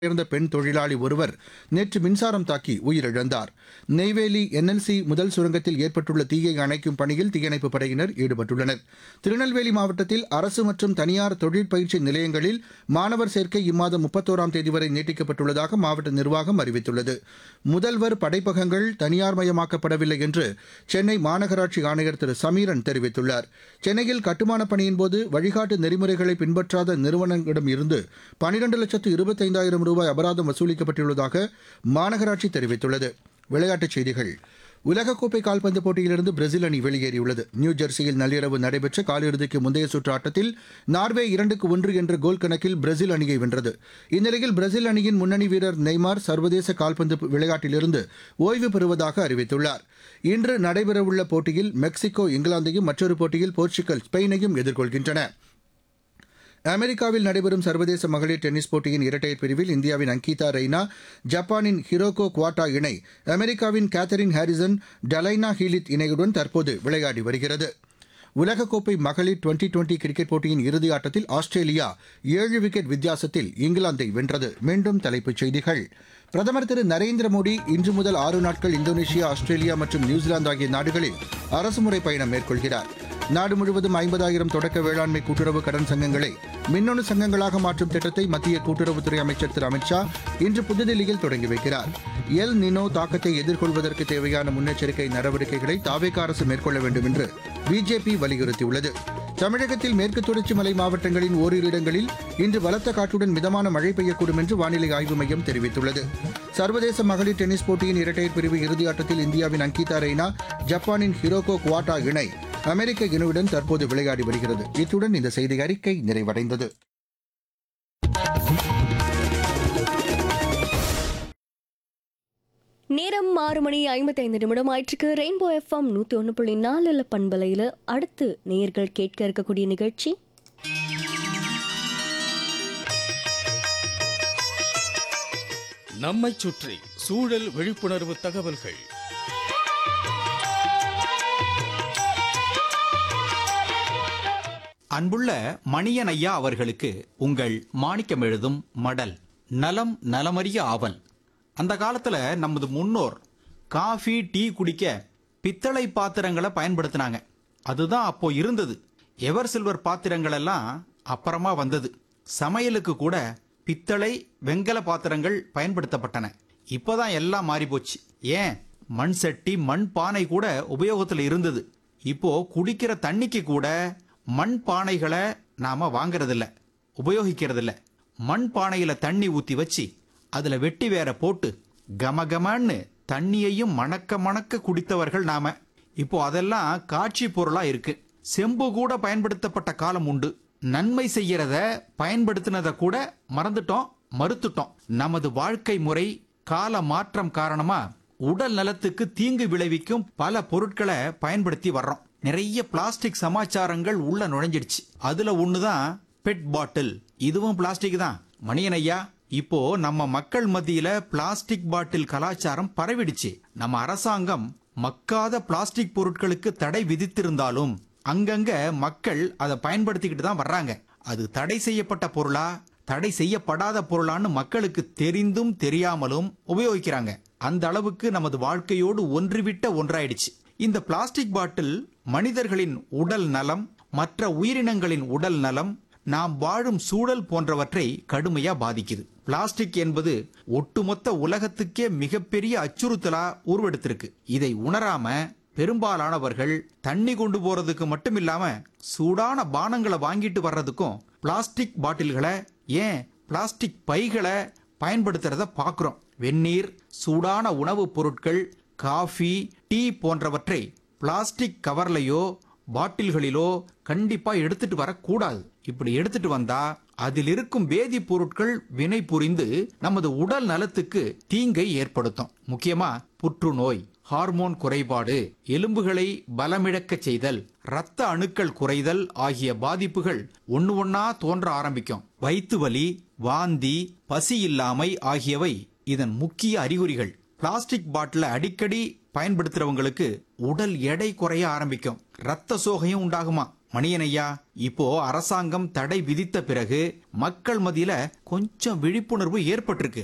சேர்ந்த பெண் தொழிலாளி ஒருவர் நேற்று மின்சாரம் தாக்கி உயிரிழந்தார் நெய்வேலி என்எல்சி முதல் சுரங்கத்தில் ஏற்பட்டுள்ள தீயை அணைக்கும் பணியில் தீயணைப்புப் படையினர் ஈடுபட்டுள்ளனர் திருநெல்வேலி மாவட்டத்தில் அரசு மற்றும் தனியார் தொழிற்பயிற்சி நிலையங்களில் மாணவர் சேர்க்கை இம்மாதம் முப்பத்தோராம் தேதி வரை நீட்டிக்கப்பட்டுள்ளதாக மாவட்ட நிர்வாகம் அறிவித்துள்ளது முதல்வர் படைப்பகங்கள் தனியார்மயமாக்கப்படவில்லை என்று சென்னை மாநகராட்சி ஆணையர் திரு சமீரன் தெரிவித்துள்ளார் சென்னையில் கட்டுமானப் பணியின்போது வழிகாட்டு நெறிமுறைகளை பின்பற்றாத நிறுவனங்களிடம் இருந்து பனிரெண்டு லட்சத்து இருபத்தைந்தாயிரம் ரூபாய் அபராதம் வசூலிக்கப்பட்டுள்ளதாக மாநகராட்சி தெரிவித்துள்ளது விளையாட்டுச் செய்திகள் உலகக்கோப்பை கால்பந்து போட்டியிலிருந்து பிரேசில் அணி வெளியேறியுள்ளது நியூ ஜெர்சியில் நள்ளிரவு நடைபெற்ற காலிறுதிக்கு முந்தைய சுற்று ஆட்டத்தில் நார்வே இரண்டுக்கு ஒன்று என்ற கோல் கணக்கில் பிரேசில் அணியை வென்றது இந்நிலையில் பிரேசில் அணியின் முன்னணி வீரர் நெய்மார் சர்வதேச கால்பந்து விளையாட்டிலிருந்து ஓய்வு பெறுவதாக அறிவித்துள்ளார் இன்று நடைபெறவுள்ள போட்டியில் மெக்சிகோ இங்கிலாந்தையும் மற்றொரு போட்டியில் போர்ச்சுகல் ஸ்பெயினையும் எதிர்கொள்கின்றன அமெரிக்காவில் நடைபெறும் சர்வதேச மகளிர் டென்னிஸ் போட்டியின் இரட்டையர் பிரிவில் இந்தியாவின் அங்கீதா ரெய்னா ஜப்பானின் ஹிரோகோ குவாட்டா இணை அமெரிக்காவின் கேத்தரின் ஹாரிசன் டலைனா ஹீலித் இணையுடன் தற்போது விளையாடி வருகிறது உலகக்கோப்பை மகளிர் டுவெண்டி டுவெண்டி கிரிக்கெட் போட்டியின் இறுதி ஆட்டத்தில் ஆஸ்திரேலியா ஏழு விக்கெட் வித்தியாசத்தில் இங்கிலாந்தை வென்றது மீண்டும் தலைப்புச் செய்திகள் பிரதமர் திரு நரேந்திர மோடி இன்று முதல் ஆறு நாட்கள் இந்தோனேஷியா ஆஸ்திரேலியா மற்றும் நியூசிலாந்து ஆகிய நாடுகளில் அரசுமுறை பயணம் மேற்கொள்கிறார் நாடு முழுவதும் ஐம்பதாயிரம் தொடக்க வேளாண்மை கூட்டுறவு கடன் சங்கங்களை மின்னணு சங்கங்களாக மாற்றும் திட்டத்தை மத்திய கூட்டுறவுத்துறை அமைச்சர் திரு அமித்ஷா இன்று புதுதில்லியில் தொடங்கி வைக்கிறார் எல் நினோ தாக்கத்தை எதிர்கொள்வதற்கு தேவையான முன்னெச்சரிக்கை நடவடிக்கைகளை தாவேக அரசு மேற்கொள்ள வேண்டும் என்று பிஜேபி வலியுறுத்தியுள்ளது தமிழகத்தில் மேற்கு தொடர்ச்சி மலை மாவட்டங்களின் ஓரிரு இடங்களில் இன்று பலத்த காற்றுடன் மிதமான மழை பெய்யக்கூடும் என்று வானிலை ஆய்வு மையம் தெரிவித்துள்ளது சர்வதேச மகளிர் டென்னிஸ் போட்டியின் இரட்டையர் பிரிவு இறுதியாட்டத்தில் இந்தியாவின் அங்கிதா ரெய்னா ஜப்பானின் ஹிரோகோ குவாட்டா இணை அமெரிக்க இணுவுடன் தற்போது விளையாடி வருகிறது இத்துடன் இந்த செய்தி அறிக்கை நிறைவடைந்தது நேரம் ஆறு மணி ஐம்பத்தைந்து நிமிடம் ஆயிற்றுக்கு ரெயின்போ எஃப்எம் நூற்றி ஒன்று புள்ளி நாலில் பண்பலையில் அடுத்து நேயர்கள் கேட்க இருக்கக்கூடிய நிகழ்ச்சி நம்மைச் சுற்றி சூழல் விழிப்புணர்வு தகவல்கள் அன்புள்ள மணியன் ஐயா அவர்களுக்கு உங்கள் மாணிக்கம் எழுதும் மடல் நலம் நலமறிய ஆவல் அந்த காலத்துல நமது முன்னோர் காஃபி டீ குடிக்க பித்தளை பாத்திரங்களை பயன்படுத்தினாங்க அதுதான் அப்போ இருந்தது எவர் சில்வர் பாத்திரங்கள் எல்லாம் அப்புறமா வந்தது சமையலுக்கு கூட பித்தளை வெங்கல பாத்திரங்கள் பயன்படுத்தப்பட்டன இப்போதான் எல்லாம் மாறி போச்சு ஏன் மண் சட்டி மண் பானை கூட உபயோகத்தில் இருந்தது இப்போ குடிக்கிற தண்ணிக்கு கூட மண் பானைகளை நாம வாங்குறதில்ல உபயோகிக்கிறதில்ல மண் பானையில தண்ணி ஊத்தி வச்சு அதுல வெட்டி வேற போட்டு கமகமன்னு தண்ணியையும் மணக்க மணக்க குடித்தவர்கள் நாம இப்போ அதெல்லாம் காட்சி பொருளா இருக்கு செம்பு கூட பயன்படுத்தப்பட்ட காலம் உண்டு நன்மை செய்யறத பயன்படுத்தினத கூட மறந்துட்டோம் மறுத்துட்டோம் நமது வாழ்க்கை முறை கால மாற்றம் காரணமா உடல் நலத்துக்கு தீங்கு விளைவிக்கும் பல பொருட்களை பயன்படுத்தி வர்றோம் நிறைய பிளாஸ்டிக் சமாச்சாரங்கள் உள்ள நுழைஞ்சிடுச்சு அதுல ஒண்ணுதான் பெட் பாட்டில் இதுவும் பிளாஸ்டிக் தான் மணியன் ஐயா இப்போ நம்ம மக்கள் மத்தியில பிளாஸ்டிக் பாட்டில் கலாச்சாரம் பரவிடுச்சு நம்ம அரசாங்கம் மக்காத பிளாஸ்டிக் பொருட்களுக்கு தடை விதித்திருந்தாலும் அங்கங்க மக்கள் அதை பயன்படுத்திக்கிட்டு தான் வர்றாங்க அது தடை செய்யப்பட்ட பொருளா தடை செய்யப்படாத பொருளான்னு மக்களுக்கு தெரிந்தும் தெரியாமலும் உபயோகிக்கிறாங்க அந்த அளவுக்கு நமது வாழ்க்கையோடு ஒன்றுவிட்ட ஒன்றாயிடுச்சு இந்த பிளாஸ்டிக் பாட்டில் மனிதர்களின் உடல் நலம் மற்ற உயிரினங்களின் உடல் நலம் நாம் வாழும் சூழல் போன்றவற்றை கடுமையா பாதிக்குது பிளாஸ்டிக் என்பது ஒட்டுமொத்த உலகத்துக்கே மிகப்பெரிய அச்சுறுத்தலா உருவெடுத்திருக்கு இதை உணராம பெரும்பாலானவர்கள் தண்ணி கொண்டு போறதுக்கு மட்டும் இல்லாம சூடான பானங்களை வாங்கிட்டு வர்றதுக்கும் பிளாஸ்டிக் பாட்டில்களை ஏன் பிளாஸ்டிக் பைகளை பயன்படுத்துறத பார்க்குறோம் வெந்நீர் சூடான உணவுப் பொருட்கள் காஃபி டீ போன்றவற்றை பிளாஸ்டிக் கவர்லையோ பாட்டில்களிலோ கண்டிப்பா எடுத்துட்டு வரக்கூடாது இப்படி எடுத்துட்டு வந்தா அதில் இருக்கும் வேதிப்பொருட்கள் வினை புரிந்து நமது உடல் நலத்துக்கு தீங்கை ஏற்படுத்தும் முக்கியமா புற்றுநோய் ஹார்மோன் குறைபாடு எலும்புகளை பலமிழக்கச் செய்தல் இரத்த அணுக்கள் குறைதல் ஆகிய பாதிப்புகள் ஒன்னு ஒன்னா தோன்ற ஆரம்பிக்கும் வயிற்று வலி வாந்தி பசி இல்லாமை ஆகியவை இதன் முக்கிய அறிகுறிகள் பிளாஸ்டிக் பாட்டில அடிக்கடி பயன்படுத்துறவங்களுக்கு உடல் எடை குறைய ஆரம்பிக்கும் ரத்த சோகையும் உண்டாகுமா மணியன் ஐயா இப்போ அரசாங்கம் தடை விதித்த பிறகு மக்கள் மத்தியில கொஞ்சம் விழிப்புணர்வு ஏற்பட்டிருக்கு